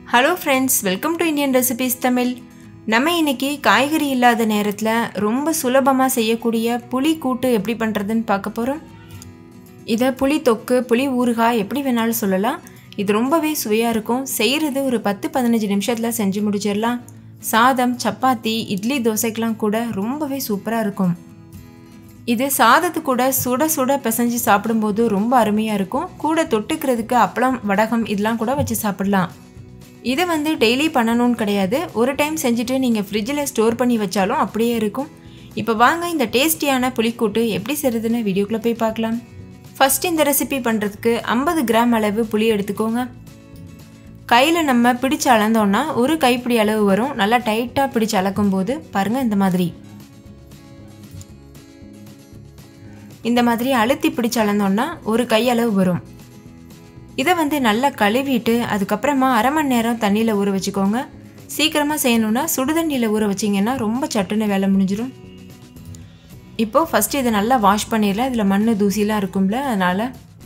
hello friends welcome to Indian recipes Tamil நம்ம இன்னைக்கு காய்கறி இல்லாத நேரத்தில் ரொம்ப சுலபமாக செய்யக்கூடிய புளி கூட்டு எப்படி பண்ணுறதுன்னு பார்க்க போகிறோம் இதை புளி தொக்கு புளி ஊறுகாய் எப்படி வேணாலும் சொல்லலாம் இது ரொம்பவே சுவையாக இருக்கும் செய்கிறது ஒரு பத்து பதினஞ்சு நிமிஷத்தில் செஞ்சு முடிச்சிடலாம் சாதம் சப்பாத்தி இட்லி தோசைக்கெலாம் கூட ரொம்பவே சூப்பராக இருக்கும் இது சாதத்து கூட சுட சுட பிசைஞ்சு சாப்பிடும்போது ரொம்ப அருமையாக இருக்கும் கூட தொட்டுக்கிறதுக்கு அப்பளம் வடகம் இதெல்லாம் கூட வச்சு சாப்பிடலாம் இதை வந்து டெய்லி பண்ணணும்னு கிடையாது ஒரு டைம் செஞ்சுட்டு நீங்கள் ஃப்ரிட்ஜில் ஸ்டோர் பண்ணி வச்சாலும் அப்படியே இருக்கும் இப்போ வாங்க இந்த டேஸ்டியான புளிக்கூட்டு எப்படி செய்கிறதுன்னு வீடியோக்குள்ளே போய் பார்க்கலாம் ஃபஸ்ட் இந்த ரெசிபி பண்ணுறதுக்கு ஐம்பது கிராம் அளவு புளி எடுத்துக்கோங்க கையில் நம்ம பிடிச்சு அளந்தோன்னா ஒரு கைப்பிடி அளவு வரும் நல்லா டைட்டாக பிடிச்சு அளக்கும் போது பாருங்கள் இந்த மாதிரி இந்த மாதிரி அழுத்தி பிடிச்சு அளந்தோன்னா ஒரு கையளவு வரும் இதை வந்து நல்லா கழுவிட்டு அதுக்கப்புறமா அரை மணி நேரம் தண்ணியில் ஊற வச்சுக்கோங்க சீக்கிரமாக செய்யணுன்னா சுடுதண்ணியில் ஊற வச்சிங்கன்னா ரொம்ப சட்டுன்னு வேலை முடிஞ்சிடும் இப்போது ஃபஸ்ட்டு இதை நல்லா வாஷ் பண்ணிடலாம் இதில் மண் தூசிலாம் இருக்கும்ல அதனால்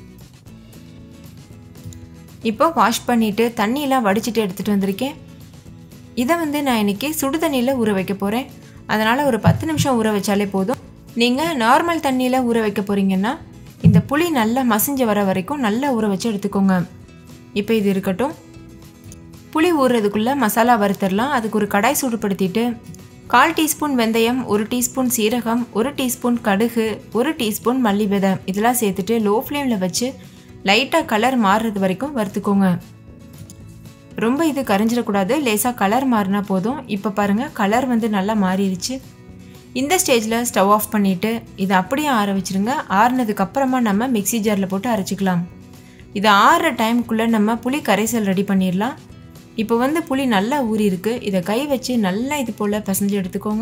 இப்போ வாஷ் பண்ணிவிட்டு தண்ணியெலாம் வடிச்சிட்டு எடுத்துகிட்டு வந்திருக்கேன் இதை வந்து நான் இன்றைக்கி சுடு தண்ணியில் ஊற வைக்க போகிறேன் அதனால் ஒரு பத்து நிமிஷம் ஊற வச்சாலே போதும் நீங்கள் நார்மல் தண்ணியில் ஊற வைக்க போகிறீங்கன்னா இந்த புளி நல்லா மசிஞ்சு வர வரைக்கும் நல்லா ஊற வச்சு எடுத்துக்கோங்க இப்போ இது இருக்கட்டும் புளி ஊறுறதுக்குள்ளே மசாலா வறுத்தரலாம் அதுக்கு ஒரு கடாய் சூடுபடுத்திட்டு கால் டீஸ்பூன் வெந்தயம் ஒரு டீஸ்பூன் சீரகம் ஒரு டீஸ்பூன் கடுகு ஒரு டீஸ்பூன் மல்லி விதை இதெல்லாம் சேர்த்துட்டு லோ ஃப்ளேமில் வச்சு லைட்டாக கலர் மாறுறது வரைக்கும் வறுத்துக்கோங்க ரொம்ப இது கரைஞ்சிடக்கூடாது லேசாக கலர் மாறினா போதும் இப்போ பாருங்கள் கலர் வந்து நல்லா மாறிடுச்சு இந்த ஸ்டேஜில் ஸ்டவ் ஆஃப் பண்ணிவிட்டு இதை அப்படியே ஆற வச்சுருங்க ஆறுனதுக்கு அப்புறமா நம்ம மிக்சி ஜாரில் போட்டு அரைச்சிக்கலாம் இதை ஆறுற டைமுக்குள்ளே நம்ம புளி கரைசல் ரெடி பண்ணிடலாம் இப்போ வந்து புளி நல்லா ஊறி இருக்கு இதை கை வச்சு நல்லா இது போல் பிசைஞ்சு எடுத்துக்கோங்க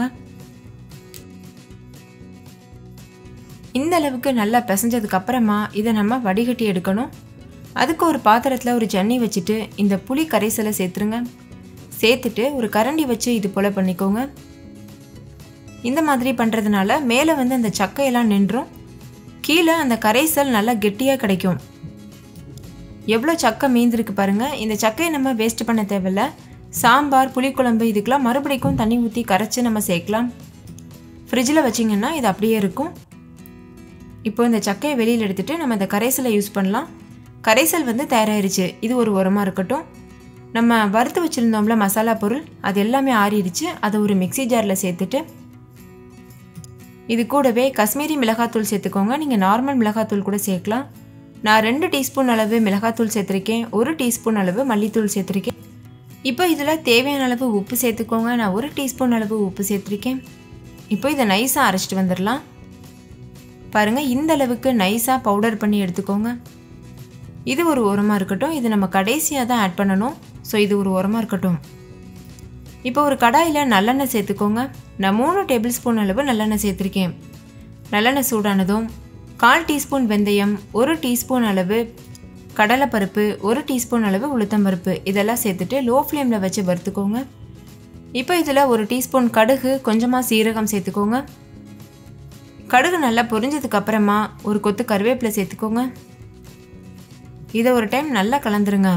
இந்த அளவுக்கு நல்லா பிசைஞ்சதுக்கு அப்புறமா இதை நம்ம வடிகட்டி எடுக்கணும் அதுக்கு ஒரு பாத்திரத்தில் ஒரு ஜன்னி வச்சுட்டு இந்த புளி கரைசலை சேர்த்துருங்க சேர்த்துட்டு ஒரு கரண்டி வச்சு இது போல் பண்ணிக்கோங்க இந்த மாதிரி பண்ணுறதுனால மேலே வந்து அந்த சக்கையெல்லாம் நின்றும் கீழே அந்த கரைசல் நல்லா கெட்டியாக கிடைக்கும் எவ்வளோ சக்கை மீந்திருக்கு பாருங்கள் இந்த சக்கையை நம்ம வேஸ்ட் பண்ண தேவையில்ல சாம்பார் புளிக்குழம்பு இதுக்கெலாம் மறுபடிக்கும் தண்ணி ஊற்றி கரைச்சி நம்ம சேர்க்கலாம் ஃப்ரிட்ஜில் வச்சிங்கன்னா இது அப்படியே இருக்கும் இப்போ இந்த சக்கையை வெளியில் எடுத்துகிட்டு நம்ம இந்த கரைசலை யூஸ் பண்ணலாம் கரைசல் வந்து தயாராகிருச்சு இது ஒரு உரமாக இருக்கட்டும் நம்ம வறுத்து வச்சுருந்தோம்ல மசாலா பொருள் அது எல்லாமே ஆறிடுச்சு அதை ஒரு மிக்சி ஜாரில் சேர்த்துட்டு இது கூடவே காஷ்மீரி மிளகாத்தூள் சேர்த்துக்கோங்க நீங்கள் நார்மல் மிளகாத்தூள் கூட சேர்க்கலாம் நான் ரெண்டு டீஸ்பூன் அளவு மிளகாத்தூள் சேர்த்துருக்கேன் ஒரு டீஸ்பூன் அளவு மல்லித்தூள் சேர்த்துருக்கேன் இப்போ இதில் தேவையான அளவு உப்பு சேர்த்துக்கோங்க நான் ஒரு டீஸ்பூன் அளவு உப்பு சேர்த்துருக்கேன் இப்போ இதை நைஸாக அரைச்சிட்டு வந்துடலாம் பாருங்கள் இந்த அளவுக்கு நைஸாக பவுடர் பண்ணி எடுத்துக்கோங்க இது ஒரு உரமாக இருக்கட்டும் இது நம்ம கடைசியாக தான் ஆட் பண்ணணும் ஸோ இது ஒரு உரமாக இருக்கட்டும் இப்போ ஒரு கடாயில் நல்லெண்ணெய் சேர்த்துக்கோங்க நான் மூணு டேபிள் ஸ்பூன் அளவு நல்லெண்ணெய் சேர்த்துருக்கேன் நல்லெண்ணெய் சூடானதும் கால் டீஸ்பூன் வெந்தயம் ஒரு டீஸ்பூன் அளவு கடலைப்பருப்பு ஒரு டீஸ்பூன் அளவு உளுத்தம்பருப்பு இதெல்லாம் சேர்த்துட்டு லோ ஃப்ளேமில் வச்சு வறுத்துக்கோங்க இப்போ இதில் ஒரு டீஸ்பூன் கடுகு கொஞ்சமாக சீரகம் சேர்த்துக்கோங்க கடுகு நல்லா பொரிஞ்சதுக்கு அப்புறமா ஒரு கொத்து கருவேப்பிலை சேர்த்துக்கோங்க இதை ஒரு டைம் நல்லா கலந்துருங்க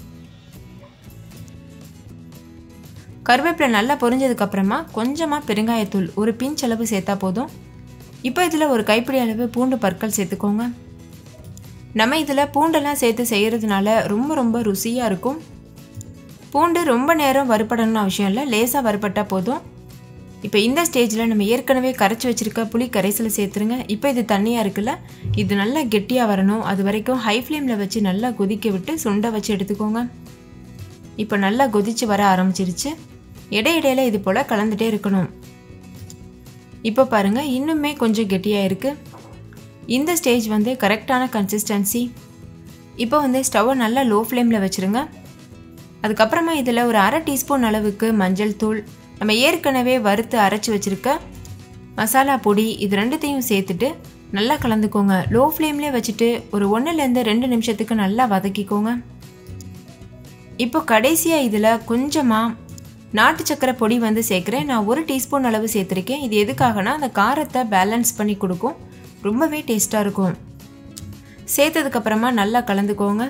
கருவேப்பிலை நல்லா பொரிஞ்சதுக்கு அப்புறமா கொஞ்சமாக பெருங்காயத்தூள் ஒரு பிஞ்ச் அளவு சேர்த்தா போதும் இப்போ இதில் ஒரு கைப்பிடி அளவு பூண்டு பற்கள் சேர்த்துக்கோங்க நம்ம இதில் பூண்டெல்லாம் சேர்த்து செய்கிறதுனால ரொம்ப ரொம்ப ருசியாக இருக்கும் பூண்டு ரொம்ப நேரம் வறுபடணும்னு அவசியம் இல்லை லேசாக வறுபட்டால் போதும் இப்போ இந்த ஸ்டேஜில் நம்ம ஏற்கனவே கரைச்சி வச்சுருக்க புளி கரைசலை சேர்த்துருங்க இப்போ இது தண்ணியாக இருக்குல்ல இது நல்லா கெட்டியாக வரணும் அது வரைக்கும் ஹை ஃப்ளேமில் வச்சு நல்லா கொதிக்க விட்டு சுண்டை வச்சு எடுத்துக்கோங்க இப்போ நல்லா கொதித்து வர ஆரம்பிச்சிருச்சு இடையிடையில இது போல் கலந்துகிட்டே இருக்கணும் இப்போ பாருங்கள் இன்னுமே கொஞ்சம் கெட்டியாக இருக்குது இந்த ஸ்டேஜ் வந்து கரெக்டான கன்சிஸ்டன்சி இப்போ வந்து ஸ்டவ்வை நல்லா லோ ஃப்ளேமில் வச்சுருங்க அதுக்கப்புறமா இதில் ஒரு அரை டீஸ்பூன் அளவுக்கு மஞ்சள் தூள் நம்ம ஏற்கனவே வறுத்து அரைச்சி வச்சுருக்க மசாலா பொடி இது ரெண்டுத்தையும் சேர்த்துட்டு நல்லா கலந்துக்கோங்க லோ ஃப்ளேம்லேயே வச்சுட்டு ஒரு ஒன்றுலேருந்து ரெண்டு நிமிஷத்துக்கு நல்லா வதக்கிக்கோங்க இப்போ கடைசியாக இதில் கொஞ்சமாக நாட்டு சக்கரை பொடி வந்து சேர்க்குறேன் நான் ஒரு டீஸ்பூன் அளவு சேர்த்துருக்கேன் இது எதுக்காகனா அந்த காரத்தை பேலன்ஸ் பண்ணி கொடுக்கும் ரொம்பவே டேஸ்ட்டாக இருக்கும் சேர்த்ததுக்கப்புறமா நல்லா கலந்துக்கோங்க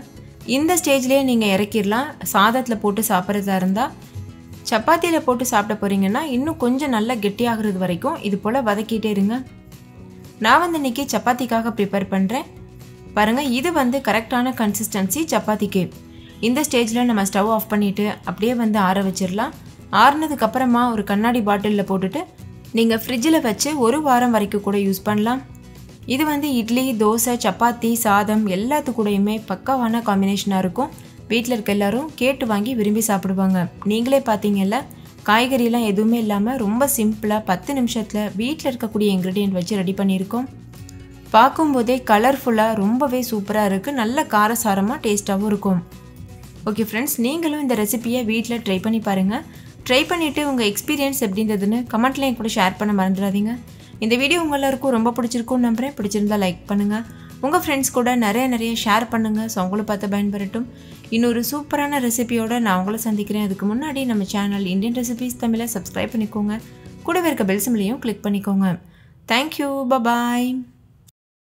இந்த ஸ்டேஜ்லேயே நீங்கள் இறக்கிடலாம் சாதத்தில் போட்டு சாப்பிட்றதா இருந்தால் சப்பாத்தியில் போட்டு சாப்பிட போகிறீங்கன்னா இன்னும் கொஞ்சம் நல்லா கெட்டியாகிறது வரைக்கும் இது போல் வதக்கிட்டே இருங்க நான் வந்து இன்றைக்கி சப்பாத்திக்காக ப்ரிப்பேர் பண்ணுறேன் பாருங்கள் இது வந்து கரெக்டான கன்சிஸ்டன்சி சப்பாத்திக்கு இந்த ஸ்டேஜில் நம்ம ஸ்டவ் ஆஃப் பண்ணிவிட்டு அப்படியே வந்து ஆற வச்சிடலாம் ஆறுனதுக்கப்புறமா ஒரு கண்ணாடி பாட்டிலில் போட்டுட்டு நீங்கள் ஃப்ரிட்ஜில் வச்சு ஒரு வாரம் வரைக்கும் கூட யூஸ் பண்ணலாம் இது வந்து இட்லி தோசை சப்பாத்தி சாதம் எல்லாத்துக்கூடையுமே பக்காவான காம்பினேஷனாக இருக்கும் வீட்டில் இருக்க எல்லாரும் கேட்டு வாங்கி விரும்பி சாப்பிடுவாங்க நீங்களே பார்த்தீங்கல்ல காய்கறிலாம் எதுவுமே இல்லாமல் ரொம்ப சிம்பிளாக பத்து நிமிஷத்தில் வீட்டில் இருக்கக்கூடிய இன்க்ரீடியன்ட் வச்சு ரெடி பண்ணியிருக்கோம் பார்க்கும்போதே கலர்ஃபுல்லாக ரொம்பவே சூப்பராக இருக்குது நல்ல காரசாரமாக டேஸ்ட்டாகவும் இருக்கும் ஓகே ஃப்ரெண்ட்ஸ் நீங்களும் இந்த ரெசிபியை வீட்டில் ட்ரை பண்ணி பாருங்கள் ட்ரை பண்ணிவிட்டு உங்கள் எக்ஸ்பீரியன்ஸ் எப்படின்றதுன்னு கமெண்ட்லேயும் கூட ஷேர் பண்ண மறந்துடாதீங்க இந்த வீடியோ உங்க எல்லாருக்கும் ரொம்ப பிடிச்சிருக்கும்னு நம்புறேன் பிடிச்சிருந்தா லைக் பண்ணுங்கள் உங்கள் ஃப்ரெண்ட்ஸ் கூட நிறைய நிறைய ஷேர் பண்ணுங்கள் ஸோ அவங்களும் பார்த்து பயன்பெறட்டும் இன்னொரு சூப்பரான ரெசிபியோட நான் உங்களை சந்திக்கிறேன் அதுக்கு முன்னாடி நம்ம சேனல் இந்தியன் ரெசிபிஸ் தமிழை சப்ஸ்கிரைப் பண்ணிக்கோங்க கூடவே இருக்க பெல் சிம்லையும் கிளிக் பண்ணிக்கோங்க தேங்க்யூ பபாய்